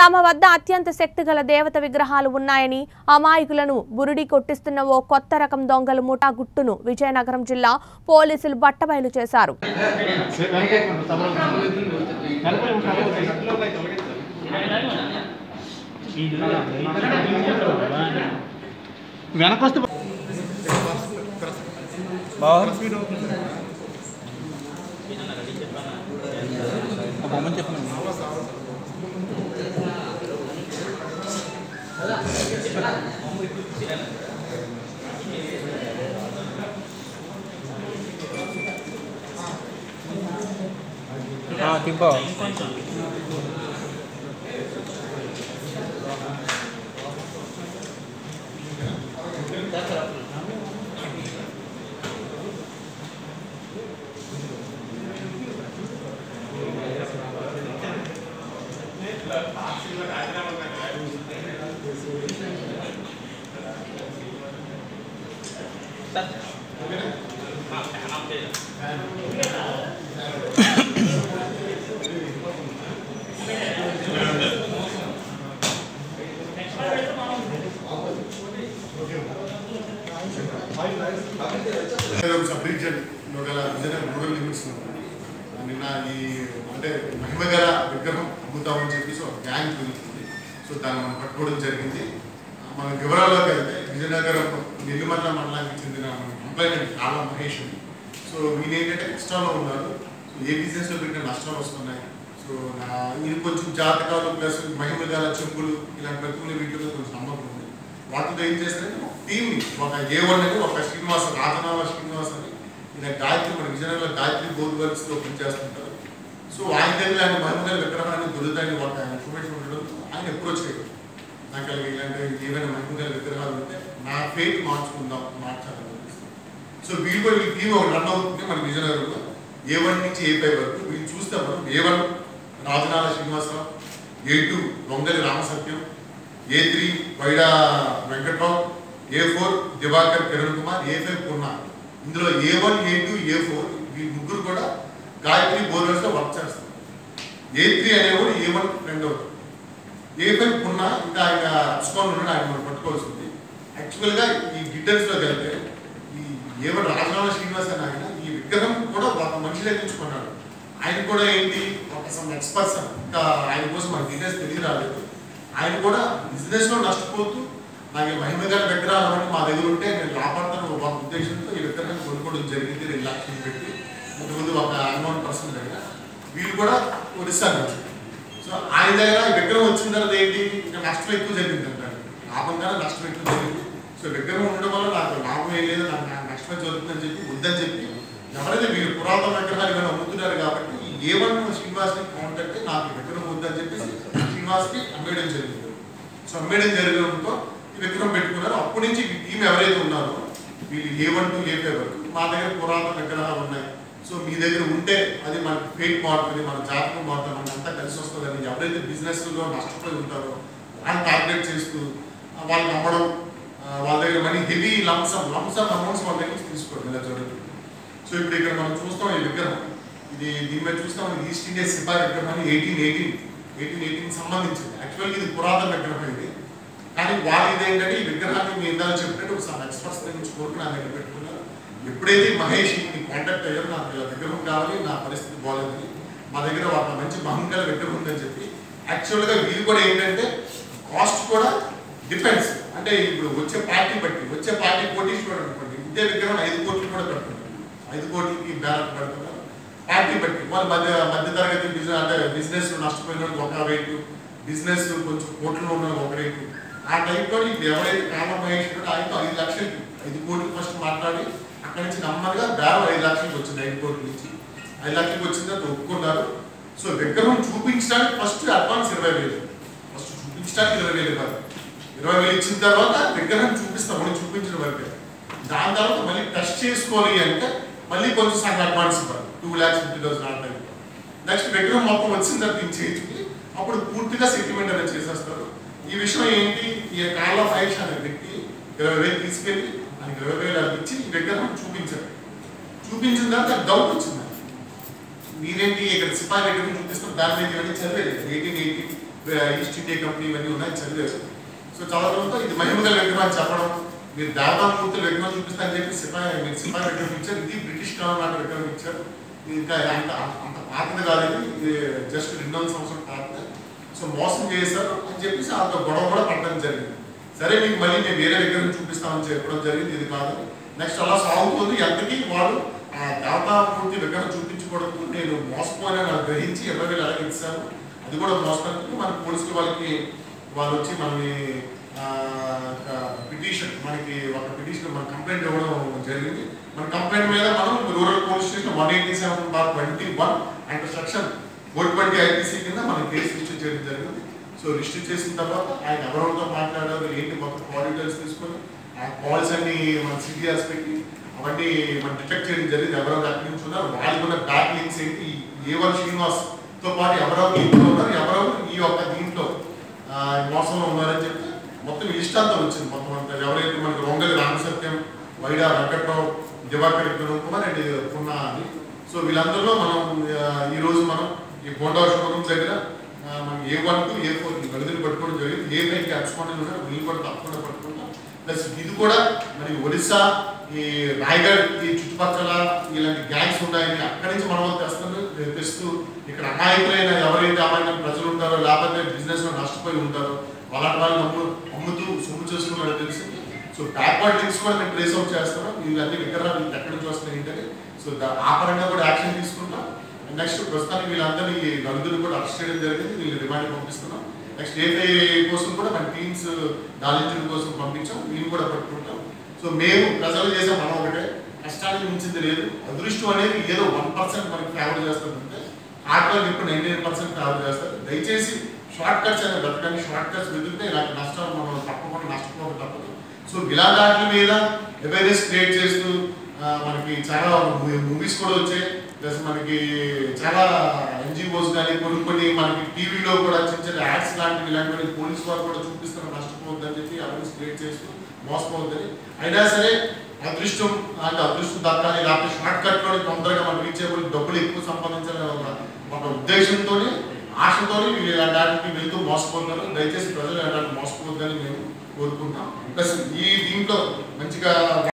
తమ వద్ద అత్యంత శక్తిగల దేవత విగ్రహాలు ఉన్నాయని అమాయకులను బురిడి కొట్టిస్తున్న ఓ కొత్త రకం దొంగల ముఠా గుట్టును విజయనగరం జిల్లా పోలీసులు బట్టబయలు చేశారు వెనకొస్తే బొమ్మని చెప్పండి తింపా సబ్ రీజన్ గల విజయనగరం రూరల్ లిమిట్స్ నిన్న ఈ అంటే మహిమగల విగ్రహం అమ్ముతామని చెప్పేసి ఒక గ్యాంగ్ పెరుగుతుంది సో దాన్ని మనం పట్టుకోవడం జరిగింది మన వివరాల్లోకి వెళ్తే విజయనగరం నెల్లిమల్ల మండలానికి చెందిన కంప్లైంట్ కాళ్ళ మహేష్ అని. సో ఈయన ఏంటంటే కష్టాల్లో ఉన్నారు సో ఏ బిజినెస్లో పెట్టిన నష్టాలు వస్తున్నాయి సో నా ఇది కొంచెం జాతకాలు ప్లస్ మహిమగల చెంపులు ఇలాంటి ప్రతికూల వీటిలో కొంచెం నమ్మకం ఉంది వాటితో ఏం చేస్తారంటే ఒక టీంని ఒక ఏ వన్ అని ఒక శ్రీనివాస రాజనామ శ్రీనివాస్ అని ఇలా గాయత్రి మన విజయనగరంలో గాయత్రి బోర్డు వర్క్స్లో పనిచేస్తుంటారు సో ఆయన దగ్గర ఆయన మహిమగల విగ్రహాన్ని దొరుకుతాయని ఒక ఇన్ఫర్మేషన్ ఉండడంతో ఆయన అప్రోచ్ అయ్యారు నాకు అలాగే ఇలాంటి ఏమైనా మహిమగల విగ్రహాలు ఉంటే నా ఫేట్ మార్చుకుందాం మార్చాలని అనిపిస్తుంది. సో వీళ్ళు కూడా వీళ్ళ టీం ఒక రన్ అవుతుంది మన విజయనగరంలో ఏ వన్ నుంచి ఏ ఫైవ్ వరకు వీళ్ళు చూస్తే మనం A one Rajanala Srinivasarao A two Dongali Ramasatyam A three Vaida Venkatrao A four Diwakar Kiran Kumar A five Purna ఇందులో A one A two A four ఈ ముగ్గురు కూడా గాయత్రి బోర్వెల్స్లో వర్క్ చేస్తారు ఏ త్రీ అనేవాడు ఏ వన్ ఫ్రెండ్ అవుతారు ఏ ఫైవ్ పూర్ణ ఇంకా ఆయన అప్స్కాన్ ఉన్నాడు ఆయన మనం పట్టుకోవాల్సింది యాక్చువల్గా ఈ డీటెయిల్స్లోకి వెళ్తే ఈ ఏ వన్ రాజనామ శ్రీనివాస్ అని ఆయన ఈ విగ్రహం కూడా ఒక మనిషి తెచ్చుకున్నాడు ఆయన కూడా ఏంటి ఒక సమ్ ఎక్స్పర్సన్ ఇంకా ఆయన కోసం మనకి డీటెయిల్స్ తెలియరాలేదు ఆయన కూడా బిజినెస్ లో నష్టపోతూ నాకు ఈ మహిమ గారి విగ్రహాలు అవన్నీ మా దగ్గర ఉంటే నేను లాభపడతాను ఒక ఉద్దేశంతో ఈ విగ్రహాన్ని కొనుక్కోవడం జరిగింది రెండు లక్షలు పెట్టి ముందు ఒక అన్నోన్ పర్సన్ దగ్గర వీళ్ళు కూడా ఒరిస్సా నుంచి సో ఆయన దగ్గర ఈ విగ్రహం వచ్చిన తర్వాత ఏంటి ఇంకా నష్టం ఎక్కువ జరిగింది అంటారు లాభం కన్నా నష్టం ఎక్కువ జరిగింది సో విగ్రహం ఉండడం వల్ల నాకు లాభం ఏం లేదు నాకు నాకు నష్టమే జరుగుతుందని చెప్పి వద్దని చెప్పి ఎవరైతే వీళ్ళు పురాతన విగ్రహాలు ఏమైనా అమ్ముతున్నారు కాబట్టి ఈ ఏ వన్ శ్రీనివాస్ని కాంటాక్ట్ నాకు ఈ విగ్రహం వద్దని చెప్పేసి శ్రీనివాస్కి అమ్మేయడం జరిగింది సో అమ్మేయడం జరగడంతో ఈ విగ్రహం పెట్టుకున్నారు అప్పటి నుంచి ఈ టీం ఎవరైతే ఉన్నారో వీళ్ళు A one to A five వరకు మా దగ్గర పురాతన విగ్రహాలు ఉన్నాయి సో మీ దగ్గర ఉంటే అది మనకి ఫేట్ మారుతుంది మన జాతకం మారుతుంది మనకి అంతా కలిసి వస్తుందని ఎవరైతే బిజినెస్లో నష్టపోయి ఉంటారో వాళ్ళని టార్గెట్ చేస్తూ ఆ, వాళ్ళకి అమ్మడం ఆ, వాళ్ళ దగ్గర money heavy lumpsum lumpsum amounts వాళ్ళ దగ్గర నుంచి తీసుకోవడం ఇలా జరుగుతుంది సో ఇప్పుడు ఇక్కడ మనం చూస్తాం ఈ విగ్రహం ఇది దీని మీద చూస్తాం ఇది ఈస్ట్ ఇండియా సిపాయి విగ్రహం అని ఎయిటీన్ ఎయిటీన్ ఎయిటీన్ ఎయిటీన్ సంబంధించింది యాక్చువల్గా ఇది పురాతన విగ్రహం ఇది కానీ వాళ్ళు ఇదేంటంటే ఈ విగ్రహాన్ని మీ ఇందాక చెప్పినట్టు ఒకసారి ఎక్స్పర్ట్స్ దగ్గర నుంచి కోరుకుని నా దగ్గర పెట్టుకున్నారు ఎప్పుడైతే ఈ మహేష్ ని కాంటాక్ట్ అయ్యారో నాకు ఇలా విగ్రహం కావాలి నా పరిస్థితి బాగాలేదని మా దగ్గర ఒక మంచి మహంగల విగ్రహం ఉందని చెప్పి యాక్చువల్గా వీళ్ళు కూడా ఏంటంటే కాస్ట్ కూడా డిపెండ్స్ అంటే ఇప్పుడు వచ్చే పార్టీ బట్టి వచ్చే పార్టీ కోటీశ్వరుడు అనుకోండి ఇదే విగ్రహం ఐదు కోట్లు కూడా పెడుతున్నారు ఐదు కోట్లకి బ్యాలెట్ పెడుతున్నారు పార్టీ బట్టి వాళ్ళ మధ్య మధ్య తరగతి బిజినెస్ అంటే బిజినెస్ నష్టపోయిన వాళ్ళకి ఒక రేటు బిజినెస్ కొంచెం కోట్లు ఉన్న వాళ్ళకి ఒక రేటు ఆ టైప్లో ఇప్పుడు ఎవరైతే కామ మహేష్ ఉన్నాడో ఆయనతో ఐదు లక్షలకి ఐదు కోట్లు ఫస్ట్ మాట్లాడి అక్కడి నుంచి నెమ్మదిగా బేరం ఐదు లక్షలకి వచ్చింది ఐదు కోట్ల నుంచి ఐదు లక్షలకి వచ్చిన తర్వాత ఒప్పుకున్నారు సో విగ్రహం చూపించడానికి ఫస్ట్ అడ్వాన్స్ ఇరవై వేలు ఫస్ట్ చూపించడానికి ఇరవై వేలు ఇవ్వాలి ఇరవై వేలు ఇచ్చిన తర్వాత విగ్రహం చూపిస్తాం మనం చూపించిన వరకే దాని తర్వాత మళ్ళీ టెస్ట్ చేసుకోవాలి అంటే మళ్ళీ కొంచెం సగం అడ్వాన్స్ ఇవ్వాలి టూ ల్యాక్స్ ఫిఫ్టీ థౌసండ్ ఆ టైం నెక్స్ట్ విగ్రహం మొత్తం వచ్చిన తర్వాత దీన్ని చేయించుకుని అప్పుడు పూర్తిగా సెటిల్మెంట్ అనేది చేసేస్తారు ఈ విషయం ఏంటి ఈ కాళ్ళ మహేష్ అనే వ్యక్తి ఇరవై వేలు తీసుకెళ్ళి ఆయనకి ఇరవై వేలు అది ఇచ్చి ఈ విగ్రహం చూపించారు చూపించిన తర్వాత డౌట్ వచ్చింది నాకు. మీరేంటి ఇక్కడ సిపాయి విగ్రహం చూపిస్తారు దాని మీద ఇవన్నీ చదివేది eighteen eighteen East India company ఇవన్నీ ఉన్నాయి చదివారు సో చదవడంతో ఇది మహిమగల విగ్రహం అని చెప్పడం మీరు దాదామూర్తులు విగ్రహం చూపిస్తారని చెప్పి సిపాయి మీరు సిపాయి విగ్రహం ఇచ్చారు ఇది బ్రిటిష్ కాలం నాటి విగ్రహం ఇచ్చారు ఇది ఇంకా అంత అంత పాతది కాదు ఇది ఇది జస్ట్ రెండు వందల సంవత్సరం పాతది సో మోసం చేశారు అని చెప్పేసి అంత గొడవ కూడా పడడం జరిగింది సరే మీకు మళ్ళీ మేము వేరే విగ్రహం చూపిస్తామని చెప్పడం జరిగింది ఇది కాదు నెక్స్ట్ అలా సాగుతుంది ఎంతకీ వాడు ఆ దేవతామూర్తి విగ్రహం చూపించకూడదు నేను మోసపోయినా నాకు గ్రహించి ఇరవై వేలు అలాగే ఇచ్చాను అది కూడా మోసపోయినందుకు మన పోలీసులు వాళ్ళకి వాళ్ళు వచ్చి మనని పిటిషన్ మనకి ఒక పిటిషన్ మన కంప్లైంట్ ఇవ్వడం జరిగింది మన కంప్లైంట్ మీద మనం rural police station one eighty seven bar twenty one and section four twenty IPC కింద మనం కేసు రిజిస్టర్ చేయడం జరిగింది సో రిజిస్టర్ చేసిన తర్వాత ఆయన ఎవరెవరితో మాట్లాడారు ఏంటి మొత్తం కాల్ డీటెయిల్స్ తీసుకొని ఆ కాల్స్ అన్ని మన సిటిఆర్స్ పెట్టి అవన్నీ మనం డిటెక్ట్ చేయడం జరిగింది ఎవరెవరు అక్కడి నుంచి ఉన్నారు వాళ్ళకు ఉన్న బ్యాక్ లింక్స్ ఏంటి ఏ వన్ శ్రీనివాస్ తో పాటు ఎవరెవరు ఇంట్లో ఉన్నారు ఎవరెవరు ఈ యొక్క దీంట్లో ఆ, మోసంలో ఉన్నారని చెప్పి మొత్తం లిస్ట్ అంతా వచ్చింది మొత్తం అంతా ఎవరైతే మనకి రొంగలి రామసత్యం వైడా వెంకట్రావు దివాకర్ ఇక్కడ కుమార్ అండ్ పున్న అని సో వీళ్ళందరిలో మనం ఆ, ఈ రోజు మనం ఈ బోండా షోరూమ్ దగ్గర ఆ, మనం A one to A four గదిని పట్టుకోవడం జరిగింది ఏ పైకి అప్స్పాండ్ ఉన్నారు వీళ్ళు కూడా తప్పకుండా పట్టుకుంటాం ప్లస్ ఇది కూడా మరి ఒడిస్సా ఈ రాయగఢ్ ఈ చుట్టుపక్కల ఇలాంటి గ్యాంగ్స్ ఉన్నాయని అక్కడి నుంచి మనం తెస్తాను తెస్తూ ఇక్కడ అమాయకులైన ఎవరైతే అమాయకులైన ప్రజలు ఉంటారో లేకపోతే బిజినెస్ లో నష్టపోయి ఉంటారో అలాంటి వాళ్ళు నమ్ము అమ్ముతూ సొమ్ము చేసుకున్నారో తెలిసింది సో బ్యాక్వర్డ్ లింక్స్ కూడా మేము ట్రేస్ అవుట్ చేస్తాం వీళ్ళన్నీ విగ్రహాలు వీళ్ళు ఎక్కడి నుంచి వస్తున్నాయి ఏంటని సో దా- ఆ పరంగా కూడా యాక్షన్ తీసుకుంటాం నెక్స్ట్ ప్రస్తుతానికి వీళ్ళందరినీ ఈ నలుగురు కూడా అరెస్ట్ చేయడం జరిగింది వీళ్ళు రిమాండ్ పంపిస్తున్నాం నెక్స్ట్ ఏపీ కోసం కూడా మన టీమ్స్ నాలెడ్జ్ కోసం పంపించాం వీళ్ళు కూడా పట్టుకుంటాం సో మేము ప్రజలు చేసే మనం ఒకటే కష్టానికి మించింది లేదు అదృష్టం అనేది ఏదో వన్ పర్సెంట్ మనకి ఫేవర్ చేస్తుంది అంటే హార్డ్ వర్క్ ఇప్పుడు నైన్టీ నైన్ పర్సెంట్ ఫేవర్ చేస్తారు దయచేసి షార్ట్ కట్స్ అనేది బ్రతకండి షార్ట్ కట్స్ వెతుకుతే ఇలాంటి నష్టాలు మనం తప్పకుండా నష్టపోక తప్పదు సో ఇలాంటి మీద అవేర్నెస్ క్రియేట్ చేస్తూ ఆ, మనకి చాలా మూవీస్ కూడా వచ్చాయి ప్లస్ మనకి చాలా ఎన్జిఓస్ కానీ కొన్ని కొన్ని మనకి టీవీలో కూడా చిన్న చిన్న యాడ్స్ లాంటివి ఇలాంటివి పోలీస్ వారు కూడా చూపిస్తున్న నష్టపోవద్దని చెప్పి అవేర్నెస్ క్రియేట్ చేస్తూ మోసపోవద్దని అయినా సరే అదృష్టం అంటే అదృష్టం దక్కాలి లేకపోతే షార్ట్ కట్ లో తొందరగా మనం రీచ్ అయిపోయి డబ్బులు ఎక్కువ సంపాదించాలని ఒక ఒక ఉద్దేశంతోనే ఆశతోనే వీళ్ళు ఇలాంటి వాటికి వెళ్తూ మోసపోతున్నారు దయచేసి ప్రజలు ఇలాంటి మోసపోవద్దని మేము కోరుకుంటాం ప్లస్ ఈ దీంట్లో మంచిగా